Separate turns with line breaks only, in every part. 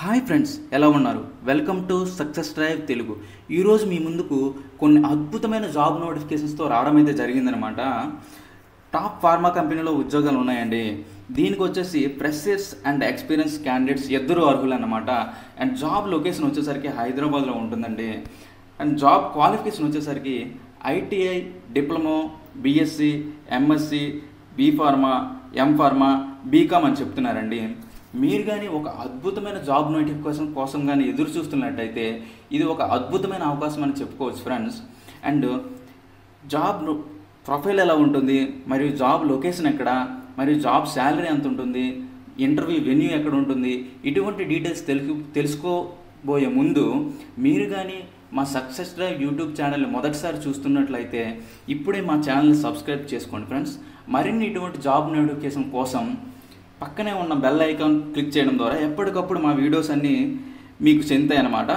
hi friends ఎలా ఉన్నారు welcome to success drive Telugu ఈరోజు మీ ముందుకు కొన్ని అద్భుతమైన జాబ్ నోటిఫికేషన్స్తో రావడం అయితే జరిగిందనమాట టాప్ ఫార్మా కంపెనీలో ఉద్యోగాలు ఉన్నాయండి దీనికి వచ్చేసి ఫ్రెషర్స్ అండ్ ఎక్స్పీరియన్స్ క్యాండిడేట్స్ ఇద్దరు అర్హులు అనమాట అండ్ జాబ్ లొకేషన్ వచ్చేసరికి హైదరాబాద్లో ఉంటుందండి అండ్ జాబ్ క్వాలిఫికేషన్ వచ్చేసరికి ITI diploma BSc MSc B pharma M pharma BCom అని చెప్తున్నారండి మీరు కానీ ఒక అద్భుతమైన జాబ్ నోటిఫికేషన్ కోసం కానీ ఎదురు చూస్తున్నట్టయితే ఇది ఒక అద్భుతమైన అవకాశం అని చెప్పుకోవచ్చు ఫ్రెండ్స్ అండ్ జాబ్ ప్రొఫైల్ ఎలా ఉంటుంది మరియు జాబ్ లొకేషన్ ఎక్కడ మరియు జాబ్ శాలరీ ఎంత ఉంటుంది ఇంటర్వ్యూ వెన్యూ ఎక్కడ ఉంటుంది ఇటువంటి డీటెయిల్స్ తెలుసు తెలుసుకోబోయే ముందు మీరు కానీ మా సక్సెస్ డ్రైవ్ యూట్యూబ్ ఛానల్ని మొదటిసారి చూస్తున్నట్లయితే ఇప్పుడే మా ఛానల్ని సబ్స్క్రైబ్ చేసుకోండి ఫ్రెండ్స్ మరిన్ని ఇటువంటి జాబ్ నోటిఫికేషన్ కోసం పక్కనే ఉన్న బెల్ ఐకాన్ క్లిక్ చేయడం ద్వారా ఎప్పటికప్పుడు మా వీడియోస్ అన్నీ మీకు చెందుతాయి అన్నమాట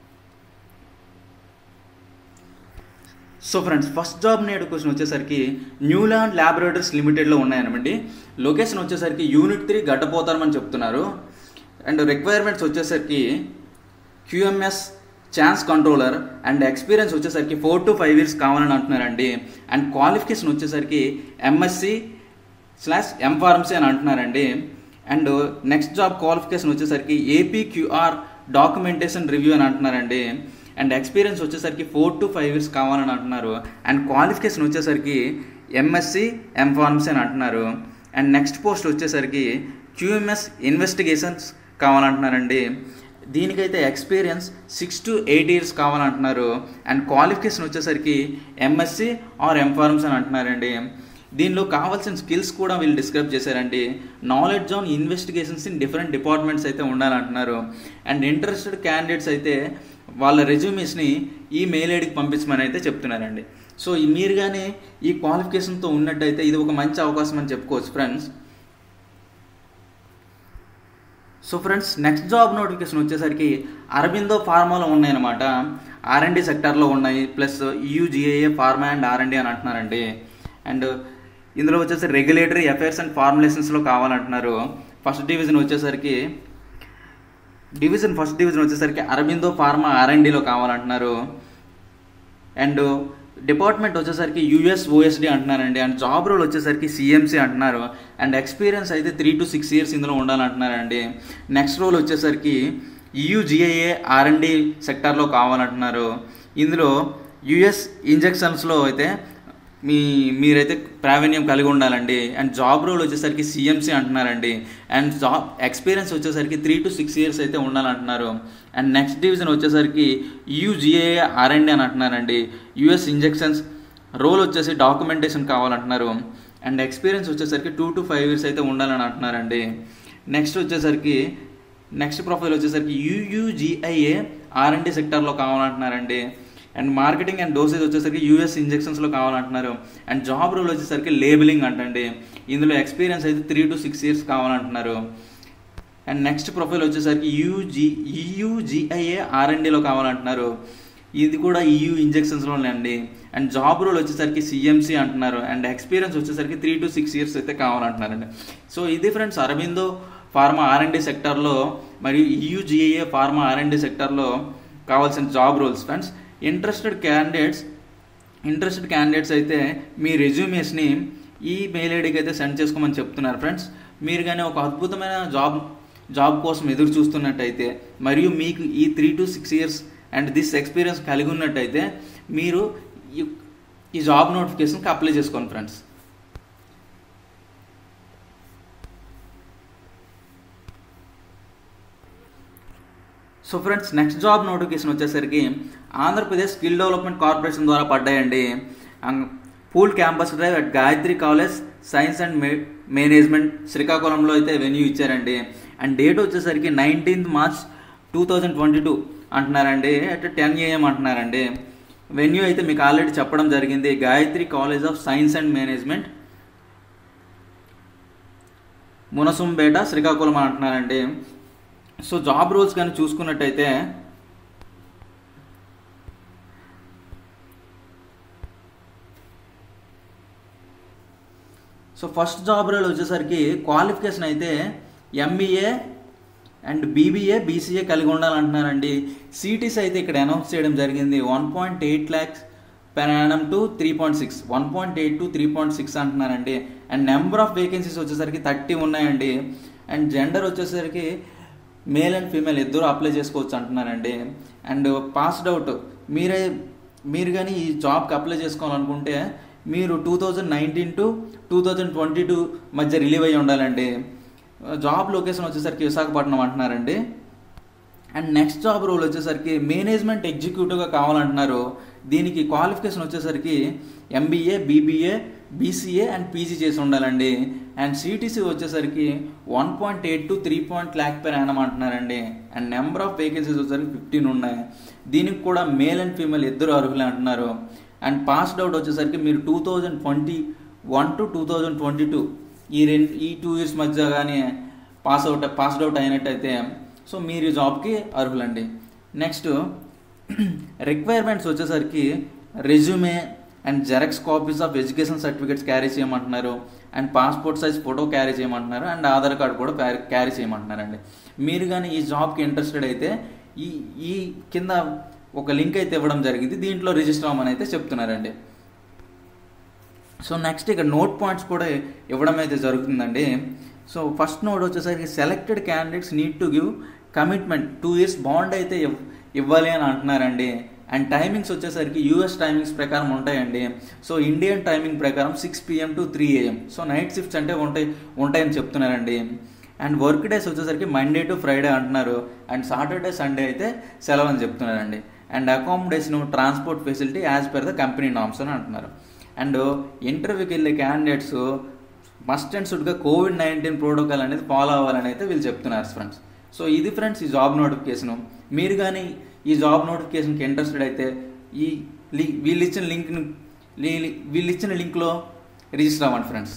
సో ఫ్రెండ్స్ ఫస్ట్ జాబ్ నేడు క్వశ్చన్ వచ్చేసరికి న్యూలాండ్ ల్యాబొరేటరీస్ లిమిటెడ్లో ఉన్నాయనమండి లొకేషన్ వచ్చేసరికి యూనిట్ త్రీ గడ్డపోతారని చెప్తున్నారు అండ్ రిక్వైర్మెంట్స్ వచ్చేసరికి QMS chance controller and experience వచ్చేసరికి ఫోర్ టు ఫైవ్ ఇయర్స్ కావాలని అంటున్నారండి అండ్ క్వాలిఫికేషన్ వచ్చేసరికి ఎంఎస్సి స్లాష్ ఎం ఫార్మసీ అని అంటున్నారండి అండ్ నెక్స్ట్ జాబ్ క్వాలిఫికేషన్ వచ్చేసరికి ఏపీక్యూఆర్ డాక్యుమెంటేషన్ రివ్యూ అని అంటున్నారండి అండ్ ఎక్స్పీరియన్స్ వచ్చేసరికి ఫోర్ టు ఫైవ్ ఇయర్స్ కావాలని అంటున్నారు అండ్ క్వాలిఫికేషన్ వచ్చేసరికి ఎంఎస్సి ఎం ఫార్మసీ అని అంటున్నారు అండ్ నెక్స్ట్ పోస్ట్ వచ్చేసరికి క్యూఎంఎస్ ఇన్వెస్టిగేషన్స్ కావాలంటున్నారండి దీనికైతే experience six to eight years కావాలంటున్నారు అండ్ క్వాలిఫికేషన్ వచ్చేసరికి ఎంఎస్సి ఆర్ ఎం ఫార్మసీ అని అంటున్నారండి దీనిలో కావాల్సిన స్కిల్స్ కూడా వీళ్ళు డిస్క్రైబ్ చేశారండి knowledge on investigations in different departments అయితే ఉండాలంటున్నారు అండ్ ఇంట్రెస్టెడ్ క్యాండిడేట్స్ అయితే వాళ్ళ రెజ్యూమేస్ని ఈ మెయిల్ ఐడికి పంపించమని అయితే చెప్తున్నారండి సో మీరు కానీ ఈ క్వాలిఫికేషన్తో ఉన్నట్టయితే ఇది ఒక మంచి అవకాశం అని చెప్పుకోవచ్చు friends so friends next job notification వచ్చేసరికి అరబిందో ఫార్మాలో ఉన్నాయన్నమాట ఆర్ఎండి సెక్టార్లో ఉన్నాయి plus Eugia pharma and RMD అని అంటున్నారండి అండ్ ఇందులో వచ్చేసి రెగ్యులేటరీ అఫైర్స్ అండ్ ఫార్ములేషన్స్లో కావాలంటున్నారు ఫస్ట్ డివిజన్ వచ్చేసరికి డివిజన్ ఫస్ట్ డివిజన్ వచ్చేసరికి అరబిందో ఫార్మా ఆర్ఎండిలో కావాలంటున్నారు అండ్ డిపార్ట్మెంట్ వచ్చేసరికి యూఎస్ ఓఎస్డి అంటున్నారండి అండ్ జాబ్ రోల్ వచ్చేసరికి సిఎంసి అంటున్నారు అండ్ ఎక్స్పీరియన్స్ అయితే త్రీ టు సిక్స్ ఇయర్స్ ఇందులో ఉండాలంటున్నారండి నెక్స్ట్ రోల్ వచ్చేసరికి యూజిఐఏ ఆర్ఎండి సెక్టార్లో కావాలంటున్నారు ఇందులో యుఎస్ ఇంజెక్షన్స్లో అయితే మీ మీరైతే ప్రావీణ్యం కలిగి ఉండాలండి అండ్ జాబ్ రోల్ వచ్చేసరికి సిఎంసి అంటున్నారండి అండ్ జాబ్ ఎక్స్పీరియన్స్ వచ్చేసరికి త్రీ టు సిక్స్ ఇయర్స్ అయితే ఉండాలంటున్నారు అండ్ నెక్స్ట్ డివిజన్ వచ్చేసరికి యూజిఏఏ ఆర్ఎండి అని అంటున్నారండి యుఎస్ ఇంజెక్షన్స్ రోల్ వచ్చేసి డాక్యుమెంటేషన్ కావాలంటున్నారు అండ్ ఎక్స్పీరియన్స్ వచ్చేసరికి టూ టు ఫైవ్ ఇయర్స్ అయితే ఉండాలని అంటున్నారండి నెక్స్ట్ వచ్చేసరికి నెక్స్ట్ ప్రొఫైల్ వచ్చేసరికి యూయూజిఐఏ ఆర్ఎండి సెక్టార్లో కావాలంటున్నారండి అండ్ మార్కెటింగ్ అండ్ డోసేజ్ వచ్చేసరికి యూఎస్ ఇంజెక్షన్స్లో కావాలంటున్నారు అండ్ జాబ్ రోల్ వచ్చేసరికి లేబులింగ్ అంటండి ఇందులో ఎక్స్పీరియన్స్ అయితే త్రీ టు సిక్స్ ఇయర్స్ కావాలంటున్నారు అండ్ నెక్స్ట్ ప్రొఫైల్ వచ్చేసరికి యూజీ ఈయూజిఐఏ ఆర్ఎండిలో కావాలంటున్నారు ఇది కూడా ఈయూ ఇంజెక్షన్స్లోనే అండి అండ్ జాబ్ రోల్ వచ్చేసరికి సిఎంసి అంటున్నారు అండ్ ఎక్స్పీరియన్స్ వచ్చేసరికి త్రీ టు సిక్స్ ఇయర్స్ అయితే కావాలంటున్నారండి సో ఇది ఫ్రెండ్స్ అరవిందో ఫార్మా ఆర్ఎండి సెక్టార్లో మరియు ఈయూజిఐఏ ఫార్మా ఆర్ఎండి సెక్టార్లో కావాల్సిన job roles friends interested candidates interested candidates అయితే మీ రెజ్యూమేస్ని ఈ మెయిల్ ఐడికి అయితే సెండ్ చేసుకోమని చెప్తున్నారు ఫ్రెండ్స్ మీరు కానీ ఒక అద్భుతమైన జాబ్ జాబ్ కోసం ఎదురు చూస్తున్నట్టయితే మరియు మీకు ఈ three to six years and this experience కలిగి ఉన్నట్టయితే మీరు ఈ జాబ్ నోటిఫికేషన్కి అప్లై చేసుకోండి friends so friends next job notification వచ్చేసరికి ఆంధ్రప్రదేశ్ స్కిల్ డెవలప్మెంట్ కార్పొరేషన్ ద్వారా పడ్డాయండి pool campus drive at Gayatri college science and management శ్రీకాకుళంలో అయితే వెన్యూ ఇచ్చారండి అండ్ డేట్ వచ్చేసరికి nineteenth March two thousand twenty two అంటున్నారండి అట్ టెన్ ఏఎం అంటున్నారండి వెన్యూ అయితే మీకు ఆల్రెడీ చెప్పడం జరిగింది Gayatri college of science and management Munasubpeta Srikakulam అంటున్నారండి సో జాబ్ రోల్స్ కానీ చూసుకున్నట్టయితే సో ఫస్ట్ జాబ్ రోల్ వచ్చేసరికి క్వాలిఫికేషన్ అయితే ఎంబీఏ అండ్ బీబీఏ బీసీఏ కలిగి ఉండాలంటున్నారండి సిటీస్ అయితే ఇక్కడ అనౌన్స్ చేయడం జరిగింది one point eight lakhs per annum to three point six one point eight to three point six అంటున్నారండి అండ్ నెంబర్ ఆఫ్ వేకెన్సీస్ వచ్చేసరికి థర్టీ ఉన్నాయండి అండ్ జెండర్ వచ్చేసరికి మేల్ అండ్ ఫీమేల్ ఇద్దరు అప్లై చేసుకోవచ్చు అంటున్నారండి అండ్ పాస్డ్ అవుట్ మీరే మీరు కానీ ఈ జాబ్కి అప్లై చేసుకోవాలనుకుంటే మీరు two thousand nineteen to two thousand twenty two మధ్య రిలీవ్ అయ్యి ఉండాలండి జాబ్ లొకేషన్ వచ్చేసరికి విశాఖపట్నం అంటున్నారండి అండ్ నెక్స్ట్ జాబ్ రోల్ వచ్చేసరికి మేనేజ్మెంట్ ఎగ్జిక్యూటివ్గా కావాలంటున్నారు దీనికి క్వాలిఫికేషన్ వచ్చేసరికి MBA BBA BCA and PG చేసి ఉండాలండి అండ్ సిటీసీ వచ్చేసరికి one point eight to three point lakh per annum అంటున్నారండి అండ్ నెంబర్ ఆఫ్ వేకెన్సీస్ వచ్చేసరికి ఫిఫ్టీన్ ఉన్నాయి దీనికి కూడా మేల్ అండ్ ఫీమేల్ ఇద్దరు అర్హులే అంటున్నారు అండ్ పాస్డ్ అవుట్ వచ్చేసరికి మీరు two thousand twenty one to two thousand twenty two ఈ రెండు ఈ టూ ఇయర్స్ మధ్య కానీ పాస్ అవుట్ పాస్డ్ అవుట్ అయినట్టయితే సో మీరు ఈ జాబ్కి అర్హులండి నెక్స్ట్ రిక్వైర్మెంట్స్ వచ్చేసరికి resume and xerox copies of education certificates carry చేయమంటున్నారు and passport size photo carry చేయమంటున్నారు అండ్ ఆధార్ కార్డు కూడా క్యారీ చేయమంటున్నారండి మీరు కానీ ఈ జాబ్కి ఇంట్రెస్టెడ్ అయితే ఈ ఈ కింద ఒక లింక్ అయితే ఇవ్వడం జరిగింది దీంట్లో రిజిస్టర్ అవ్వమని అయితే చెప్తున్నారండి సో నెక్స్ట్ ఇక్కడ నోట్ పాయింట్స్ కూడా ఇవ్వడం అయితే జరుగుతుందండి సో ఫస్ట్ నోట్ వచ్చేసరికి selected candidates need to give commitment two years bond అయితే ఇవ్- ఇవ్వాలి అని అంటున్నారండి అండ్ టైమింగ్స్ వచ్చేసరికి యూఎస్ టైమింగ్స్ ప్రకారం ఉంటాయండి సో ఇండియన్ టైమింగ్ ప్రకారం six PM to three AM so night shifts అంటే ఉంటాయి ఉంటాయని చెప్తున్నారండి అండ్ వర్క్ డేస్ వచ్చేసరికి మండే టు ఫ్రైడే అంటున్నారు అండ్ సాటర్డే సండే అయితే సెలవు అని చెప్తున్నారండి and accommodation transport facility as per the company norms అని అంటున్నారు అండ్ ఇంటర్వ్యూకి వెళ్ళే క్యాండిడేట్స్ మస్ట్ అండ్ షుడ్గా కోవిడ్ నైన్టీన్ ప్రోటోకాల్ అనేది ఫాలో అవ్వాలని అయితే వీళ్ళు చెప్తున్నారు ఫ్రెండ్స్ సో ఇది ఫ్రెండ్స్ ఈ జాబ్ నోటిఫికేషన్ మీరు కానీ ఈ జాబ్ నోటిఫికేషన్కి ఇంట్రెస్టెడ్ అయితే ఈ లి వీళ్ళు ఇచ్చిన లింక్ని వీళ్ళు ఇచ్చిన లింక్లో రిజిస్టర్ అవ్వండి friends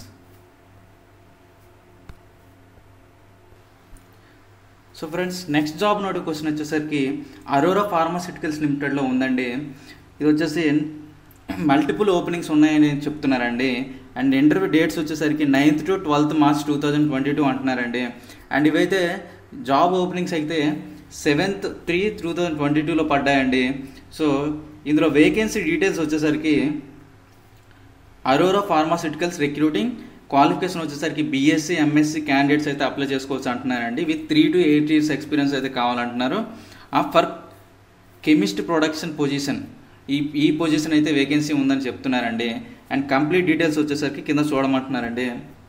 so friends next job notification వచ్చేసరికి అరోరా ఫార్మాసిటికల్స్ లిమిటెడ్లో ఉందండి ఇది వచ్చేసి మల్టిపుల్ ఓపెనింగ్స్ ఉన్నాయని చెప్తున్నారండి అండ్ ఇంటర్వ్యూ డేట్స్ వచ్చేసరికి ninth to twelfth March two thousand twenty two అంటున్నారండి అండ్ ఇవైతే జాబ్ ఓపెనింగ్స్ అయితే seventh three two thousand twenty టూలో పడ్డాయండి సో ఇందులో వేకెన్సీ డీటెయిల్స్ వచ్చేసరికి అరోరా ఫార్మాసిటికల్స్ రిక్రూటింగ్ క్వాలిఫికేషన్ వచ్చేసరికి బీఎస్సీ ఎంఎస్సీ క్యాండిడేట్స్ అయితే అప్లై చేసుకోవచ్చు అంటున్నారండి with three to eight years experience అయితే కావాలంటున్నారు ఆ ఫర్ కెమిస్ట్ ప్రొడక్షన్ పొజిషన్ ఈ ఈ పొజిషన్ అయితే వేకెన్సీ ఉందని చెప్తున్నారండి అండ్ కంప్లీట్ డీటెయిల్స్ వచ్చేసరికి కింద చూడమంటున్నారండి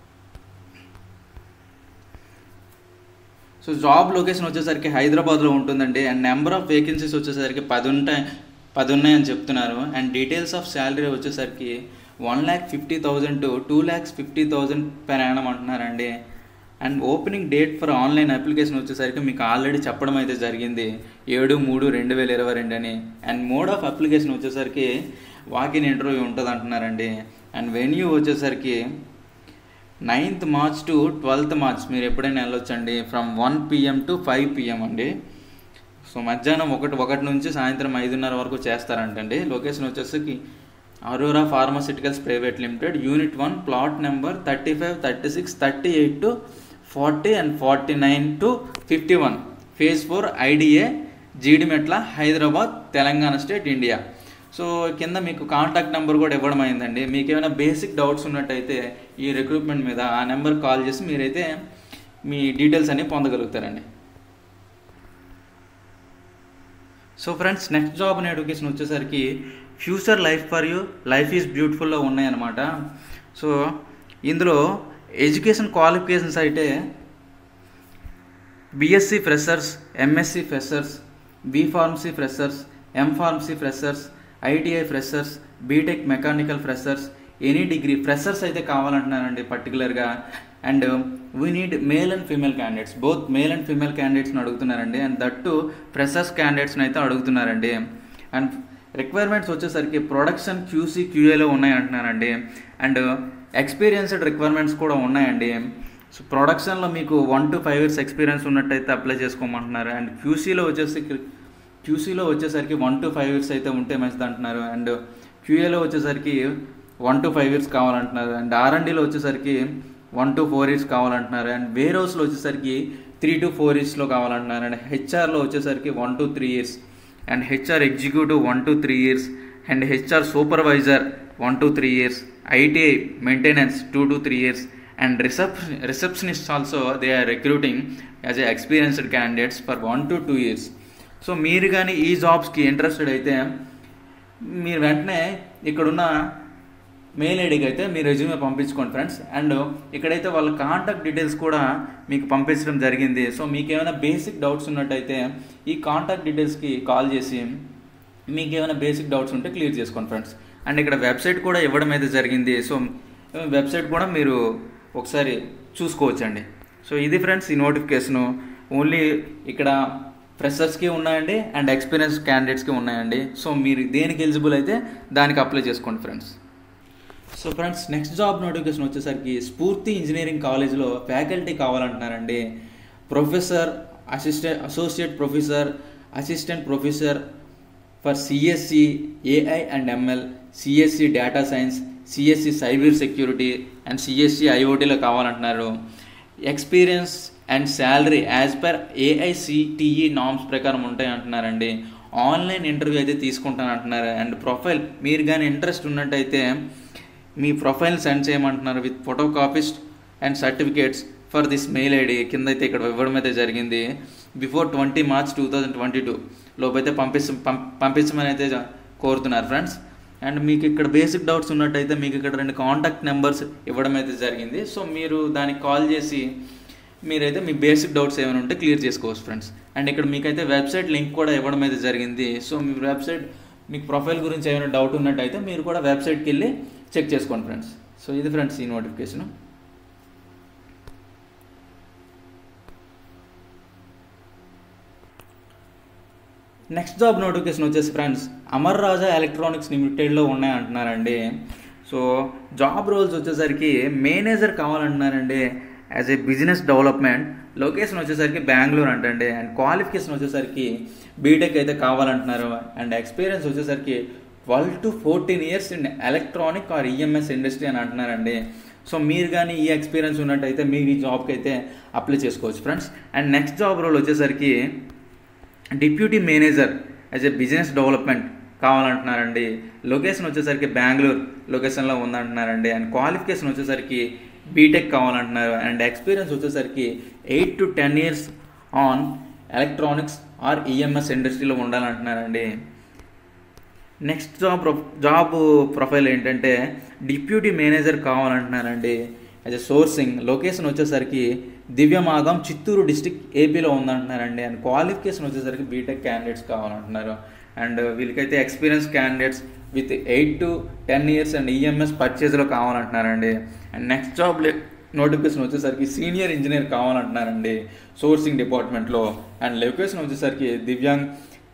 సో జాబ్ లొకేషన్ వచ్చేసరికి హైదరాబాద్లో ఉంటుందండి అండ్ నెంబర్ ఆఫ్ వేకెన్సీస్ వచ్చేసరికి పది ఉంటాయి పది ఉన్నాయని చెప్తున్నారు అండ్ డీటెయిల్స్ ఆఫ్ శాలరీ వచ్చేసరికి one lakh fifty thousand to two lakhs fifty thousand per annum అంటున్నారండి and opening date for online application వచ్చేసరికి మీకు ఆల్రెడీ చెప్పడం అయితే జరిగింది ఏడు మూడు రెండు వేల ఇరవై రెండు అని అండ్ మోడ్ ఆఫ్ అప్లికేషన్ వచ్చేసరికి వాకిన్ ఇంటర్వ్యూ ఉంటుంది అంటున్నారండి అండ్ వెన్యూ వచ్చేసరికి ninth March to twelfth March మీరు ఎప్పుడైనా వెళ్ళొచ్చండి from one PM to five PM అండి సో మధ్యాహ్నం ఒకటి ఒకటి నుంచి సాయంత్రం ఐదున్నర వరకు చేస్తారంటండి లొకేషన్ వచ్చేసరికి aurora pharmaceuticals private limited unit one plot number thirty five thirty six thirty eight to forty and forty nine to fifty one phase four IDA Jeedimetla Hyderabad Telangana state India so కింద మీకు కాంటాక్ట్ నెంబర్ కూడా ఇవ్వడం అయిందండి మీకు ఏమైనా basic doubts ఉన్నట్టయితే ఈ recruitment మీద ఆ నెంబర్ కాల్ చేసి మీరైతే మీ డీటెయిల్స్ అన్ని పొందగలుగుతారండి so friends next job and education వచ్చేసరికి future life for you life is బ్యూటిఫుల్లో ఉన్నాయన్నమాట సో ఇందులో ఎడ్యుకేషన్ క్వాలిఫికేషన్స్ అయితే BSc freshers MSc freshers B pharmacy freshers M pharmacy freshers ITI freshers BTech mechanical freshers any degree freshers అయితే కావాలంటున్నానండి పర్టికులర్గా and we need male and female candidates both male and female క్యాండిడేట్స్ని అడుగుతున్నారండి and that freshers క్యాండిడేట్స్ని అయితే అడుగుతున్నారండి and requirements వచ్చేసరికి production QC క్యూఏలో ఉన్నాయి అంటున్నారండి అండ్ ఎక్స్పీరియన్స్డ్ రిక్వైర్మెంట్స్ కూడా ఉన్నాయండి సో ప్రొడక్షన్లో మీకు one to five years experience ఉన్నట్టయితే అప్లై చేసుకోమంటున్నారు అండ్ క్యూసీలో వచ్చేసరికి క్యూసీలో వచ్చేసరికి వన్ టు ఫైవ్ ఇయర్స్ అయితే ఉంటే మంచిది అంటున్నారు అండ్ క్యూఏలో వచ్చేసరికి వన్ టు ఫైవ్ ఇయర్స్ కావాలంటున్నారు అండ్ ఆర్ఎండీలో వచ్చేసరికి వన్ టు ఫోర్ ఇయర్స్ కావాలంటున్నారు అండ్ వేర్ హౌస్లో వచ్చేసరికి త్రీ టు ఫోర్ ఇయర్స్లో కావాలంటున్నారు అండ్ హెచ్ఆర్లో వచ్చేసరికి one to three years and HR executive one to three years and HR supervisor one to three years ITI maintenance two to three years and రిసెప్ receptionist also they are recruiting as a experienced candidates for one to two years so మీరు కానీ ఈ జాబ్స్కి interested అయితే మీరు వెంటనే ఇక్కడున్న mail ఐడికి అయితే మీ రెజ్యూమే పంపించుకోండి ఫ్రెండ్స్ అండ్ ఇక్కడైతే వాళ్ళ కాంటాక్ట్ డీటెయిల్స్ కూడా మీకు పంపించడం జరిగింది సో మీకు ఏమైనా బేసిక్ డౌట్స్ ఉన్నట్టయితే ఈ కాంటాక్ట్ డీటెయిల్స్కి కాల్ చేసి మీకు ఏమైనా బేసిక్ డౌట్స్ ఉంటే క్లియర్ చేసుకోండి ఫ్రెండ్స్ అండ్ ఇక్కడ వెబ్సైట్ కూడా ఇవ్వడం అయితే జరిగింది సో వెబ్సైట్ కూడా మీరు ఒకసారి చూసుకోవచ్చండి సో ఇది ఫ్రెండ్స్ ఈ నోటిఫికేషను ఓన్లీ ఇక్కడ ఫ్రెషర్స్కి ఉన్నాయండి అండ్ ఎక్స్పీరియన్స్ క్యాండిడేట్స్కి ఉన్నాయండి సో మీరు దేనికి ఎలిజిబుల్ అయితే దానికి అప్లై చేసుకోండి friends so friends next job notification వచ్చేసరికి స్ఫూర్తి ఇంజనీరింగ్ కాలేజ్లో ఫ్యాకల్టీ కావాలంటున్నారండి professor assistant associate professor assistant professor for CSE AI and ML CSE data science CSE cyber security and CSE ఐఓటీలో కావాలంటున్నారు experience and salary as per AICTE norms ప్రకారం ఉంటాయి అంటున్నారండి online interview అయితే తీసుకుంటాను అంటున్నారు అండ్ ప్రొఫైల్ మీరు కానీ ఇంట్రెస్ట్ ఉన్నట్టయితే మీ ప్రొఫైల్ సెండ్ చేయమంటున్నారు with photo copies and certificates for this mail ID కింద అయితే ఇక్కడ ఇవ్వడం అయితే జరిగింది before twenty March two thousand twenty two లోపైతే పంపించ పంపించమని అయితే కోరుతున్నారు ఫ్రెండ్స్ అండ్ మీకు ఇక్కడ బేసిక్ డౌట్స్ ఉన్నట్టయితే మీకు ఇక్కడ రెండు కాంటాక్ట్ నెంబర్స్ ఇవ్వడం అయితే జరిగింది సో మీరు దానికి కాల్ చేసి మీరైతే మీ బేసిక్ డౌట్స్ ఏమైనా ఉంటే క్లియర్ చేసుకోవచ్చు ఫ్రెండ్స్ అండ్ ఇక్కడ మీకైతే వెబ్సైట్ లింక్ కూడా ఇవ్వడం అయితే జరిగింది సో మీ వెబ్సైట్ మీకు ప్రొఫైల్ గురించి ఏమైనా డౌట్ ఉన్నట్టయితే మీరు కూడా వెబ్సైట్కి వెళ్ళి చెక్ చేసుకోండి ఫ్రెండ్స్ సో ఇది ఫ్రెండ్స్ ఈ నోటిఫికేషన్ నెక్స్ట్ జాబ్ నోటిఫికేషన్ వచ్చేసి ఫ్రెండ్స్ అమర్ రాజా ఎలక్ట్రానిక్స్ లిమిటెడ్లో ఉన్నాయి అంటున్నారండి సో జాబ్ రోల్స్ వచ్చేసరికి మేనేజర్ కావాలంటున్నారండి as a business development location వచ్చేసరికి బెంగళూరు అంటండి అండ్ క్వాలిఫికేషన్ వచ్చేసరికి బీటెక్ అయితే కావాలంటున్నారు అండ్ ఎక్స్పీరియన్స్ వచ్చేసరికి twelve to fourteen years in electronic or EMS industry అని అంటున్నారండి సో మీరు కానీ ఈ ఎక్స్పీరియన్స్ ఉన్నట్టయితే మీరు ఈ జాబ్కి అయితే అప్లై చేసుకోవచ్చు friends and next job role వచ్చేసరికి deputy manager as a business development కావాలంటున్నారండి లొకేషన్ వచ్చేసరికి బెంగళూరు లొకేషన్లో ఉందంటున్నారండి అండ్ క్వాలిఫికేషన్ వచ్చేసరికి బీటెక్ కావాలంటున్నారు అండ్ ఎక్స్పీరియన్స్ వచ్చేసరికి eight to ten years on electronics or EMS ఇండస్ట్రీలో ఉండాలంటున్నారండి నెక్స్ట్ జాబ్ జాబ్ ప్రొఫైల్ ఏంటంటే డిప్యూటీ మేనేజర్ కావాలంటున్నారండి యాజ్ ఎ సోర్సింగ్ లొకేషన్ వచ్చేసరికి దివ్యమాగం చిత్తూరు డిస్టిక్ ఏపీలో ఉందంటున్నారండి అండ్ క్వాలిఫికేషన్ వచ్చేసరికి బీటెక్ క్యాండిడేట్స్ కావాలంటున్నారు అండ్ వీళ్ళకైతే experience candidates with eight to ten years and EMS పర్చేజ్లో కావాలంటున్నారండి అండ్ నెక్స్ట్ జాబ్ నోటిఫికేషన్ వచ్చేసరికి సీనియర్ ఇంజనీర్ కావాలంటున్నారండి సోర్సింగ్ డిపార్ట్మెంట్లో అండ్ లొకేషన్ వచ్చేసరికి దివ్యాంగ్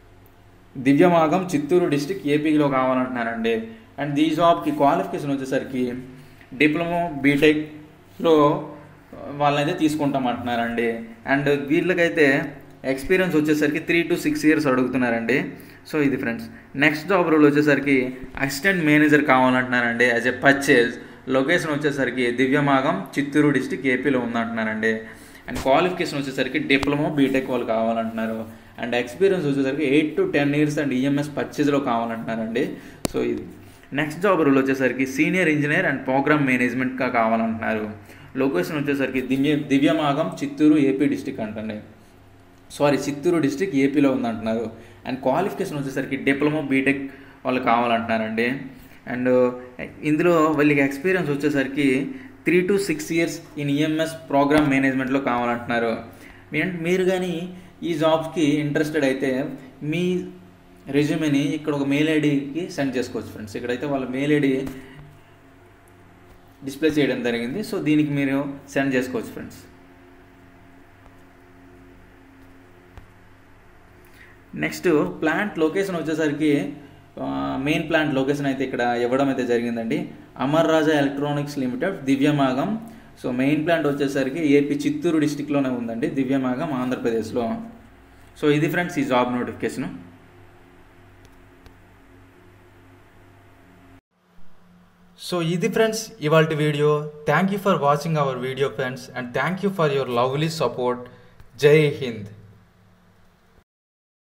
దివ్యమాగం చిత్తూరు డిస్టిక్ ఏపీలో కావాలంటున్నారండి అండ్ ఈ జాబ్కి క్వాలిఫికేషన్ వచ్చేసరికి డిప్లొమా బీటెక్లో వాళ్ళనైతే తీసుకుంటామంటున్నారండి అండ్ వీళ్ళకైతే ఎక్స్పీరియన్స్ వచ్చేసరికి త్రీ టు సిక్స్ ఇయర్స్ అడుగుతున్నారండి సో ఇది ఫ్రెండ్స్ నెక్స్ట్ జాబ్ రోల్ వచ్చేసరికి అసిస్టెంట్ మేనేజర్ కావాలంటున్నారండి యాజ్ ఎ పర్చేజ్ లొకేషన్ వచ్చేసరికి దివ్యమాగం చిత్తూరు డిస్టిక్ ఏపీలో ఉందంటున్నారండి అండ్ క్వాలిఫికేషన్ వచ్చేసరికి డిప్లొమా బీటెక్ వాళ్ళు కావాలంటున్నారు అండ్ ఎక్స్పీరియన్స్ వచ్చేసరికి eight to ten years and EMS పర్చేజ్లో కావాలంటున్నారండి సో ఇది నెక్స్ట్ జాబ్ రోల్ వచ్చేసరికి సీనియర్ ఇంజనీర్ అండ్ ప్రోగ్రామ్ మేనేజ్మెంట్గా కావాలంటున్నారు లొకేషన్ వచ్చేసరికి దివ్య దివ్యమాగం చిత్తూరు ఏపీ డిస్టిక్ అంటండి సారీ చిత్తూరు డిస్టిక్ ఏపీలో ఉందంటున్నారు అండ్ క్వాలిఫికేషన్ వచ్చేసరికి డిప్లొమా బీటెక్ వాళ్ళు కావాలంటున్నారండి అండ్ ఇందులో వాళ్ళకి ఎక్స్పీరియన్స్ వచ్చేసరికి three to six years in EMS program మేనేజ్మెంట్లో కావాలంటున్నారు మీరు కానీ ఈ జాబ్స్కి ఇంట్రెస్టెడ్ అయితే మీ రెజ్యూమేని ఇక్కడ ఒక మెయిల్ ఐడికి సెండ్ చేసుకోవచ్చు ఫ్రెండ్స్ ఇక్కడైతే వాళ్ళ మెయిల్ ఐడి డిస్ప్లే చేయడం జరిగింది సో దీనికి మీరు సెండ్ చేసుకోవచ్చు ఫ్రెండ్స్ నెక్స్ట్ ప్లాంట్ లొకేషన్ వచ్చేసరికి మెయిన్ ప్లాంట్ లొకేషన్ అయితే ఇక్కడ ఇవ్వడం అయితే జరిగిందండి Amar Raja electronics limited Divyamagam so main plant వచ్చేసరికి ఏపీ చిత్తూరు డిస్టిక్లోనే ఉందండి దివ్యమాగం ఆంధ్రప్రదేశ్లో సో ఇది ఫ్రెండ్స్ ఈ జాబ్ నోటిఫికేషన్ సో ఇది ఫ్రెండ్స్ ఇవాళ video thank you for watching our video friends and thank you for your lovely support
Jai Hind